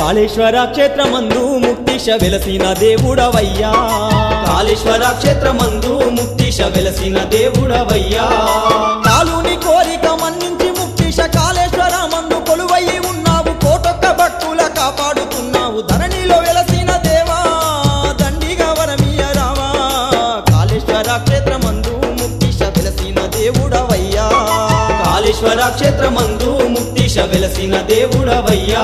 కాళేశ్వర క్షేత్రమందు ముక్తిశ వెలసిన దేవుడవయ్యా కాళేశ్వర క్షేత్రమందు ముక్తిశ వెలసిన దేవుడవయ్యా కాలుని కోరిక మన్నించి ముక్తిశ కాళేశ్వర మందు కొలువయ్యి ఉన్నావు కోటొక్క భక్తుల కాపాడుతున్నావు ధరణిలో వెలసిన దేవా దండిగా వరమియ రావా కాళేశ్వర క్షేత్రమందు ముక్తిశ వెలసిన దేవుడవయ్యా కాళేశ్వర క్షేత్రమందు ముక్తిశ వెలసిన దేవుడవయ్యా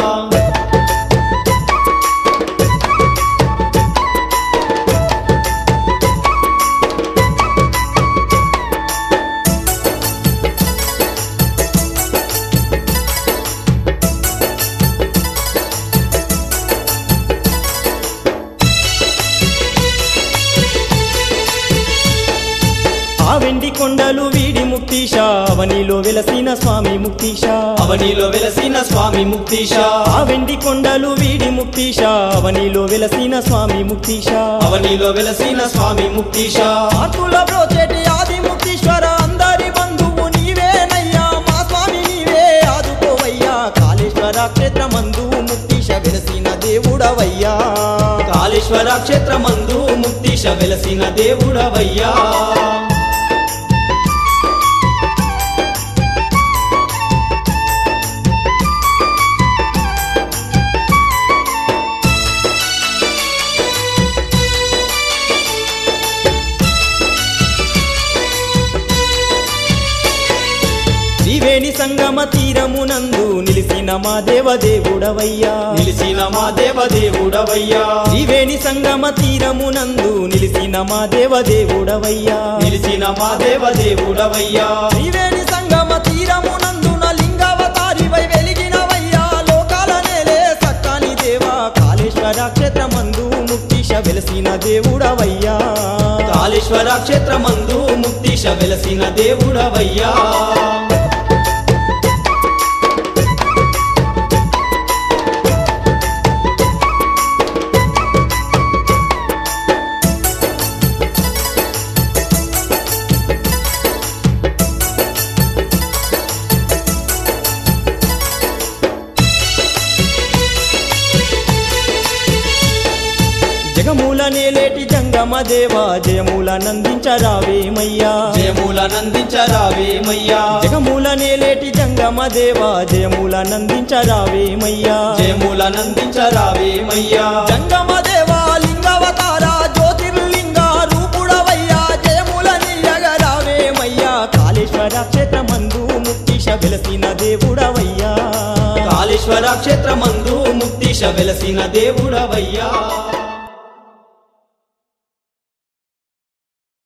ఆ వెండి కొండలు వీడి ముక్తిశ అవనిలో వెలసిన స్వామి ముక్తిశ అవనిలో వెలసిన స్వామి ముక్తిశ ఆ వెండి కొండలు వీడి ముక్తిశ అవనిలో వెలసిన స్వామి ముక్తిశ అవనిలో వెలసిన స్వామి ముక్తిశ ఆకుల బ్రోచేటి ఆది ముక్తీశ్వర అందరి బంధువు నీవేనయ్యా మా స్వామి నీవే ఆదుకోవయ్యా కాళేశ్వర క్షేత్రమందు ముక్తిశ వెలసిన దేవుడవయ్యా కాళేశ్వర క్షేత్రమందు ముక్తిశ వెలసిన దేవుడవయ్యా త్రివేణి సంగమ తీరమునందు నిలిసిన మా దేవదేవుడవయ్యా నిలిసిన మా దేవదేవుడవయ్యా త్రివేణి సంగమ తీరమునందు నిలిసిన మా దేవదేవుడవయ్యా నిలిచిన మా దేవదేవుడవయ్యా త్రివేణి సంగమ తీరమునందున లింగావతారివై వెలిగినవయ్యా లోకాల నేలే సక్కాని దేవా కాళేశ్వర క్షేత్రమందు ముక్తిశ వెలసిన దేవుడవయ్యా కాళేశ్వర క్షేత్రమందు ముక్తిశ వెలసిన దేవుడవయ్యా జగమూల నేలేటి జంగమ దేవా జయమూల నందించరావేమయ్యా జయముల నందించరావేమయ్యా జగమూల నేలేటి జంగమ దేవా జయమూల నందించరావేమయ్యా జయముల నందించరావేమయ్యా జంగమ దేవా లింగవతార జ్యోతిర్లింగ రూపుడవయ్యా జయముల నీయగరావేమయ్యా కాళేశ్వర క్షేత్రమందు ముక్తిశ వెలసిన దేవుడవయ్యా కాళేశ్వర క్షేత్రమందు ముక్తిశ వెలసిన దేవుడవయ్యా